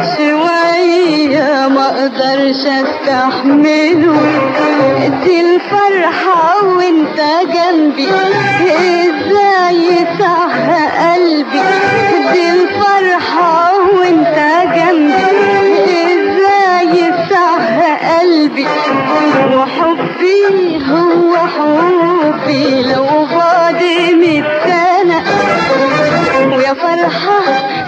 شوية ما اقدرش استحمله دي الفرحة وانت جنبي ازاي صح قلبي دي الفرحة وانت جنبي ازاي صح قلبي وحبي هو حبي لو بعد مية سنة ويا فرحة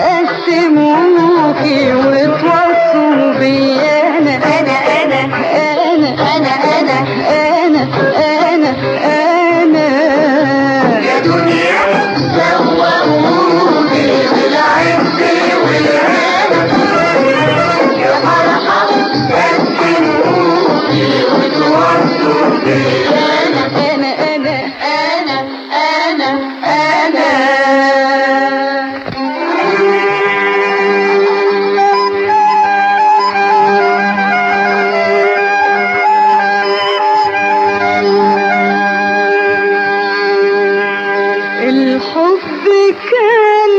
قسموكي وتوصوا بي أنا أنا أنا أنا أنا أنا أنا أنا أنا يا دنيا سوقوني بالعز والهنا يا فرحة قسموني وتوصوا بي أنا أنا أنا أنا أنا أنا الحب كان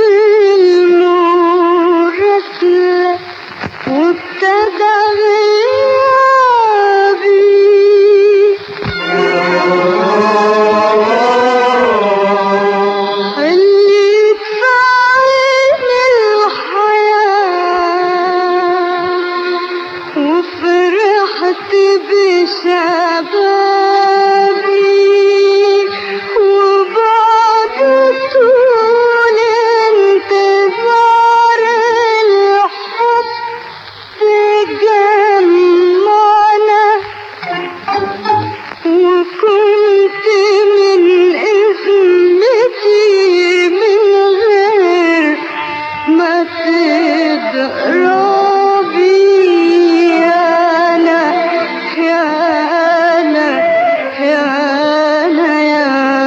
بالمرسلة وابتدى غيابي خليك في عين الحياة وفرحت بشبابي وبعد طول انتظار الحب جمعنا وكنت من اسمتي من غير ما تضربي انا يا انا يا انا يا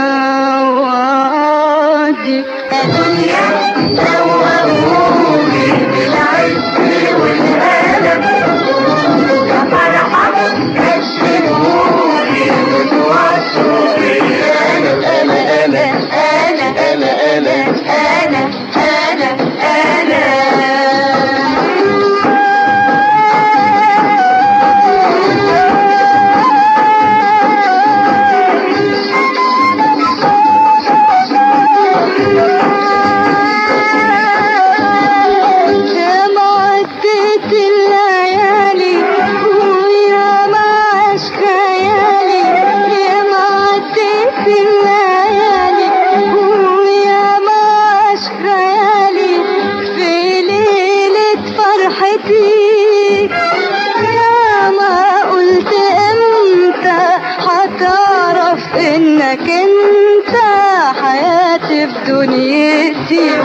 وعدي دنيا سوقوني بالعز والألم يا فرحة قسموني وتوصوا بي أنا أنا أنا أنا أنا أنا أنا أنا يا ما عدت الليالي ويا ما عاش خيالي يا ما عدت الليالي ويا ما عاش خيالي في ليلة فرحتي يا ما قلت امتى هتعرف انك انت حياتي في دنيتي